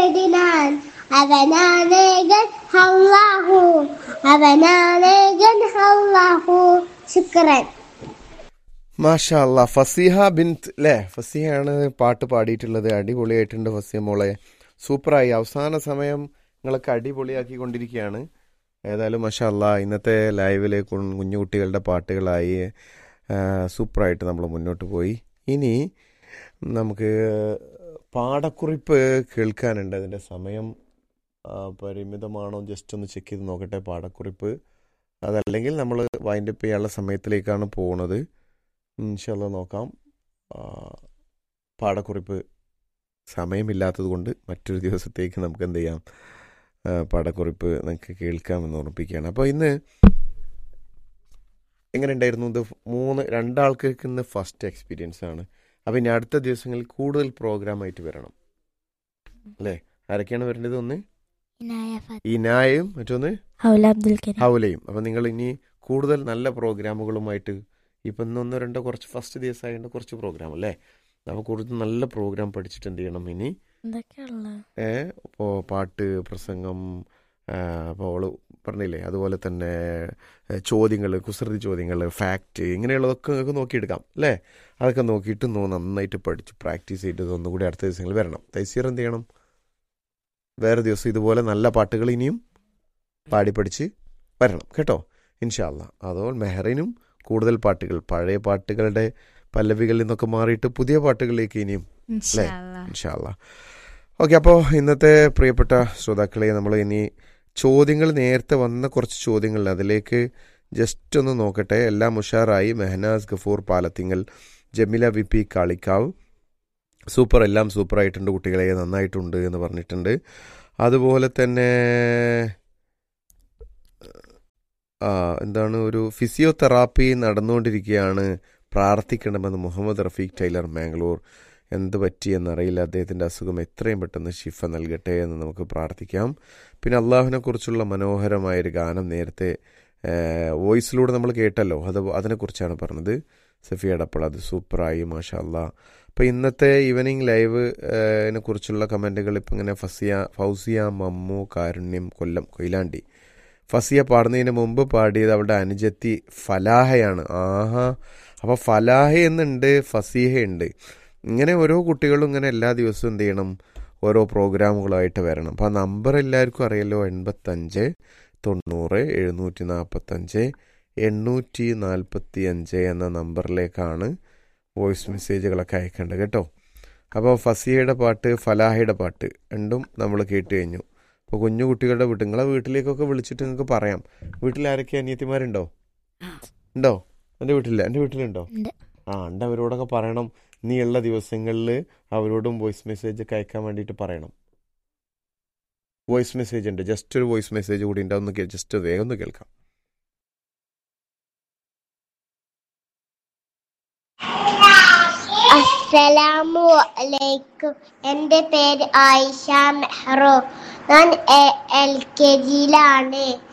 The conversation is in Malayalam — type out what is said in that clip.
തേടിനാൻ അവനാണേകൻ അല്ലാഹു അവനാണേകൻ അല്ലാഹു ശുക്രൻ മാഷാ അല്ലാ ഫസീഹ ബിൻത്ത് അല്ലേ ഫസീഹയാണ് പാട്ട് പാടിയിട്ടുള്ളത് അടിപൊളിയായിട്ടുണ്ട് ഫസീഹ മോളെ സൂപ്പറായി അവസാന സമയം നിങ്ങളൊക്കെ അടിപൊളിയാക്കി കൊണ്ടിരിക്കുകയാണ് ഏതായാലും മാഷാ അല്ലാ ഇന്നത്തെ ലൈവിലെ കു- കുഞ്ഞു കുട്ടികളുടെ പാട്ടുകളായി ആ, സൂപ്പറായിട്ട് നമ്മൾ മുന്നോട്ട് പോയി ഇനി നമുക്ക് പാടക്കുറിപ്പ് കേൾക്കാനുണ്ട് അതിൻ്റെ സമയം ആ, പരിമിതമാണോ ജസ്റ്റ് ഒന്ന് ചെക്ക് ചെയ്ത് നോക്കട്ടെ പാടക്കുറിപ്പ് അതല്ലെങ്കിൽ നമ്മൾ വൈൻഡപ്പ് ചെയ്യാനുള്ള സമയത്തിലേക്കാണ് പോകുന്നത് ഇൻഷല്ല നോക്കാം ആ, പാടക്കുറിപ്പ് സമയമില്ലാത്തത് കൊണ്ട് മറ്റൊരു ദിവസത്തേക്ക് നമുക്ക് എന്ത് ചെയ്യാം ആ, പാടക്കുറിപ്പ് നമുക്ക് കേൾക്കാമെന്ന് ഓർമ്മിപ്പിക്കുകയാണ് അപ്പോൾ ഇന്ന് എങ്ങനെ ഉണ്ടായിരുന്നു ഇത് മൂന്ന് രണ്ടാൾക്കാർക്ക് ഇന്ന് ഫസ്റ്റ് എക്സ്പീരിയൻസ് ആണ് അപ്പോൾ ഇനി അടുത്ത ദിവസങ്ങളിൽ കൂടുതൽ പ്രോഗ്രാം ആയിട്ട് വരണം അല്ലേ ആരൊക്കെയാണ് വരേണ്ടത് ഒന്ന് ഇനായും മറ്റൊന്ന് ഹൗല അബ്ദുൽ കരീം ഹൗലയും അപ്പം നിങ്ങൾ ഇനി കൂടുതൽ നല്ല പ്രോഗ്രാമുകളുമായിട്ട് ഇപ്പം ഇന്നൊന്നോ രണ്ടോ കുറച്ച് ഫസ്റ്റ് ദിവസമായതുകൊണ്ട് കുറച്ച് പ്രോഗ്രാം അല്ലേ അപ്പോൾ കൂടുതൽ നല്ല പ്രോഗ്രാം പഠിച്ചിട്ട് എന്ത് ചെയ്യണം ഇനി എന്തൊക്കെയുള്ള ഏ ഇപ്പോൾ പാട്ട് പ്രസംഗം അപ്പോൾ അവള് പറഞ്ഞില്ലേ അതുപോലെ തന്നെ ചോദ്യങ്ങൾ കുസൃതി ചോദ്യങ്ങൾ ഫാക്റ്റ് ഇങ്ങനെയുള്ളതൊക്കെ നിങ്ങൾക്ക് നോക്കിയെടുക്കാം അല്ലേ അതൊക്കെ നോക്കിയിട്ട് നോ നന്നായിട്ട് പഠിച്ച് പ്രാക്ടീസ് ചെയ്തിട്ട് ഒന്നുകൂടി അടുത്ത ദിവസങ്ങളിൽ വരണം തൈസീർ എന്ത് ചെയ്യണം വേറെ ദിവസം ഇതുപോലെ നല്ല പാട്ടുകൾ ഇനിയും പാടി പഠിച്ച് വരണം കേട്ടോ ഇൻഷാല്ല അതുപോലെ മെഹറിനും കൂടുതൽ പാട്ടുകൾ പഴയ പാട്ടുകളുടെ പല്ലവികളിൽ നിന്നൊക്കെ മാറിയിട്ട് പുതിയ പാട്ടുകളിലേക്ക് ഇനിയും അല്ലേ ഇൻഷാല്ല ഓക്കെ അപ്പോൾ ഇന്നത്തെ പ്രിയപ്പെട്ട ശ്രോതാക്കളെ നമ്മൾ ഇനി ചോദ്യങ്ങൾ നേരത്തെ വന്ന കുറച്ച് ചോദ്യങ്ങൾ അതിലേക്ക് ജസ്റ്റ് ഒന്ന് നോക്കട്ടെ എല്ലാം ഉഷാറായി Mehnaz Gafoor Palathingal Jamila V P Kalikavu super എല്ലാം സൂപ്പറായിട്ടുണ്ട് കുട്ടികളെ നന്നായിട്ടുണ്ട് എന്ന് പറഞ്ഞിട്ടുണ്ട് അതുപോലെ തന്നെ ആ, എന്താണ് ഒരു ഫിസിയോതെറാപ്പി നടന്നുകൊണ്ടിരിക്കുകയാണ് പ്രാർത്ഥിക്കണമെന്ന് മുഹമ്മദ് റഫീഖ് ടൈലർ മാംഗ്ലൂർ എന്ത് പറ്റിയെന്നറിയില്ല അദ്ദേഹത്തിൻ്റെ അസുഖം എത്രയും പെട്ടെന്ന് ശിഫ നൽകട്ടെ എന്ന് നമുക്ക് പ്രാർത്ഥിക്കാം പിന്നെ അള്ളാഹുവിനെ കുറിച്ചുള്ള മനോഹരമായൊരു ഗാനം നേരത്തെ വോയിസിലൂടെ നമ്മൾ കേട്ടല്ലോ അത് അതിനെക്കുറിച്ചാണ് പറഞ്ഞത് സഫിയ അടപ്പൾ അത് സൂപ്പറായി മാഷാ അല്ലാ അപ്പോൾ ഇന്നത്തെ ഈവനിങ് ലൈവ് നെ കുറിച്ചുള്ള കമൻറ്റുകൾ ഇപ്പം ഇങ്ങനെ ഫസിയ ഫൗസിയ മമ്മു കാരുണ്യം കൊല്ലം കൊയിലാണ്ടി ഫസിയ പാടുന്നതിന് മുമ്പ് പാടിയത് അവളുടെ അനുജത്തി ഫലാഹയാണ് ആഹാ അപ്പോൾ ഫലാഹ എന്നുണ്ട് ഫസീഹ ഉണ്ട് ഇങ്ങനെ ഓരോ കുട്ടികളും ഇങ്ങനെ എല്ലാ ദിവസവും എന്ത് ചെയ്യണം ഓരോ പ്രോഗ്രാമുകളായിട്ട് വരണം അപ്പോൾ ആ നമ്പർ എല്ലാവർക്കും അറിയാലോ എൺപത്തഞ്ച് തൊണ്ണൂറ് എഴുന്നൂറ്റി നാൽപ്പത്തഞ്ച് എണ്ണൂറ്റി നാൽപ്പത്തി അഞ്ച് എന്ന നമ്പറിലേക്കാണ് വോയിസ് മെസ്സേജുകളൊക്കെ അയക്കേണ്ടത് കേട്ടോ അപ്പോൾ ഫസിയയുടെ പാട്ട് ഫലാഹയുടെ പാട്ട് രണ്ടും നമ്മൾ കേട്ട് കഴിഞ്ഞു അപ്പോൾ കുഞ്ഞു കുട്ടികളുടെ വീട്ടിൽ നിങ്ങളെ വീട്ടിലേക്കൊക്കെ വിളിച്ചിട്ട് നിങ്ങൾക്ക് പറയാം വീട്ടിൽ ആരൊക്കെ അനിയത്തിമാരുണ്ടോ ഉണ്ടോ എൻ്റെ വീട്ടിലില്ല എൻ്റെ വീട്ടിലുണ്ടോ ഉണ്ട്. ആ ഉണ്ട് അവരോടൊക്കെ പറയണം നീയുള്ള ദിവസങ്ങളിൽ അവരോടും വോയിസ് മെസ്സേജ് ഒക്കെ അയക്കാൻ വേണ്ടിയിട്ട് പറയണം വോയിസ് മെസ്സേജ് ഉണ്ട് ജസ്റ്റ് ഒരു വോയിസ് മെസ്സേജ് കൂടി ഉണ്ട് ഒന്ന് ജസ്റ്റ് വേഗം ഒന്ന് കേൾക്കാം അസ്സലാമു അലൈക്കും എൻ്റെ പേര് ആയിഷ മെഹ്റോ ഞാൻ എൽ കെ ജിയിലാണ്